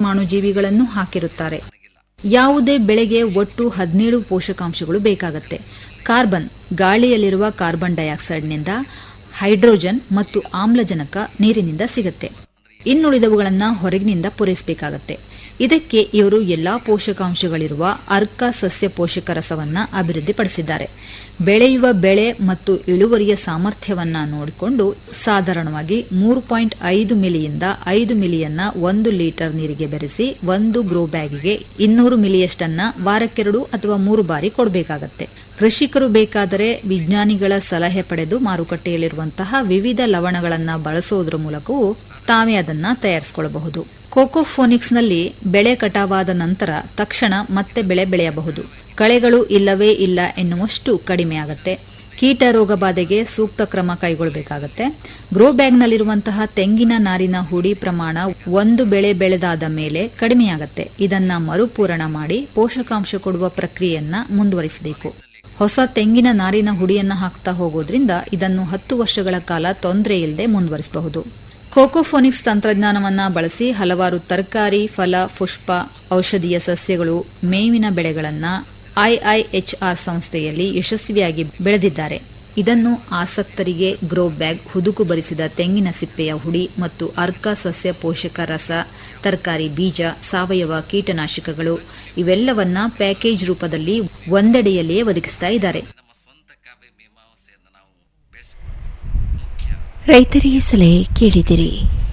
ಸೂಕ್ಷ್ಮಾಣುಜೀವಿಗಳನ್ನು ಹಾಕಿರುತ್ತಾರೆ ಯಾವುದೇ ಬೆಳೆಗೆ ಒಟ್ಟು ಹದಿನೇಳು ಪೋಷಕಾಂಶಗಳು ಬೇಕಾಗತ್ತೆ ಕಾರ್ಬನ್ ಗಾಳಿಯಲ್ಲಿರುವ ಕಾರ್ಬನ್ ಡೈಆಕ್ಸೈಡ್ನಿಂದ ಹೈಡ್ರೋಜನ್ ಮತ್ತು ಆಮ್ಲಜನಕ ನೀರಿನಿಂದ ಸಿಗುತ್ತೆ ಇನ್ನುಳಿದವುಗಳನ್ನು ಹೊರಗಿನಿಂದ ಪೂರೈಸಬೇಕಾಗತ್ತೆ ಇದಕ್ಕೆ ಇವರು ಎಲ್ಲಾ ಪೋಷಕಾಂಶಗಳಿರುವ ಅರ್ಕ ಸಸ್ಯ ಪೋಷಕ ರಸವನ್ನ ಅಭಿವೃದ್ಧಿಪಡಿಸಿದ್ದಾರೆ ಬೆಳೆಯುವ ಬೆಳೆ ಮತ್ತು ಇಳುವರಿಯ ಸಾಮರ್ಥ್ಯವನ್ನ ನೋಡಿಕೊಂಡು ಸಾಧಾರಣವಾಗಿ ಮೂರು ಪಾಯಿಂಟ್ ಐದು ಮಿಲಿಯಿಂದ ಐದು ಮಿಲಿಯನ್ನ ಒಂದು ಲೀಟರ್ ನೀರಿಗೆ ಬೆರೆಸಿ ಒಂದು ಗ್ರೋ ಬ್ಯಾಗಿಗೆ ಇನ್ನೂರು ಮಿಲಿಯಷ್ಟನ್ನ ವಾರಕ್ಕೆರಡು ಅಥವಾ ಮೂರು ಬಾರಿ ಕೊಡಬೇಕಾಗತ್ತೆ ಕೃಷಿಕರು ಬೇಕಾದರೆ ವಿಜ್ಞಾನಿಗಳ ಸಲಹೆ ಪಡೆದು ಮಾರುಕಟ್ಟೆಯಲ್ಲಿರುವಂತಹ ವಿವಿಧ ಲವಣಗಳನ್ನು ಬಳಸೋದ್ರ ಮೂಲಕವೂ ತಾವೇ ಅದನ್ನ ತಯಾರಿಸಿಕೊಳ್ಳಬಹುದು ಕೋಕೋಫೋನಿಕ್ಸ್ನಲ್ಲಿ ಬೆಳೆ ಕಟಾವಾದ ನಂತರ ತಕ್ಷಣ ಮತ್ತೆ ಬೆಳೆ ಬೆಳೆಯಬಹುದು ಕಳೆಗಳು ಇಲ್ಲವೇ ಇಲ್ಲ ಎನ್ನುವಷ್ಟು ಕಡಿಮೆ ಆಗತ್ತೆ ಕೀಟ ರೋಗ ಬಾಧೆಗೆ ಸೂಕ್ತ ಕ್ರಮ ಕೈಗೊಳ್ಳಬೇಕಾಗತ್ತೆ ಗ್ರೋ ಬ್ಯಾಗ್ನಲ್ಲಿರುವಂತಹ ತೆಂಗಿನ ನಾರಿನ ಹುಡಿ ಪ್ರಮಾಣ ಒಂದು ಬೆಳೆ ಬೆಳೆದಾದ ಮೇಲೆ ಕಡಿಮೆಯಾಗತ್ತೆ ಇದನ್ನ ಮರುಪೂರಣ ಮಾಡಿ ಪೋಷಕಾಂಶ ಕೊಡುವ ಪ್ರಕ್ರಿಯೆಯನ್ನ ಮುಂದುವರಿಸಬೇಕು ಹೊಸ ತೆಂಗಿನ ನಾರಿನ ಹುಡಿಯನ್ನ ಹಾಕ್ತಾ ಹೋಗೋದ್ರಿಂದ ಇದನ್ನು ಹತ್ತು ವರ್ಷಗಳ ಕಾಲ ತೊಂದರೆ ಇಲ್ಲದೆ ಮುಂದುವರಿಸಬಹುದು ಕೋಕೋಫೋನಿಕ್ಸ್ ತಂತ್ರಜ್ಞಾನವನ್ನ ಬಳಸಿ ಹಲವಾರು ತರಕಾರಿ ಫಲ ಪುಷ್ಪ ಔಷಧೀಯ ಸಸ್ಯಗಳು ಮೇವಿನ ಬೆಳೆಗಳನ್ನ ಐಐಎಚ್ಆರ್ ಸಂಸ್ಥೆಯಲ್ಲಿ ಯಶಸ್ವಿಯಾಗಿ ಬೆಳೆದಿದ್ದಾರೆ ಇದನ್ನು ಆಸಕ್ತರಿಗೆ ಗ್ರೋ ಬ್ಯಾಗ್ ಹುದುಕು ಬರಿಸಿದ ತೆಂಗಿನ ಸಿಪ್ಪೆಯ ಹುಡಿ ಮತ್ತು ಅರ್ಕ ಸಸ್ಯ ಪೋಷಕ ರಸ ತರಕಾರಿ ಬೀಜ ಸಾವಯವ ಕೀಟನಾಶಕಗಳು ಇವೆಲ್ಲವನ್ನ ಪ್ಯಾಕೇಜ್ ರೂಪದಲ್ಲಿ ಒಂದೆಡೆಯಲ್ಲಿಯೇ ಒದಗಿಸ್ತಾ ಇದ್ದಾರೆ ರೈತರಿಗೆ ಸಲಹೆ ಕೇಳಿದಿರಿ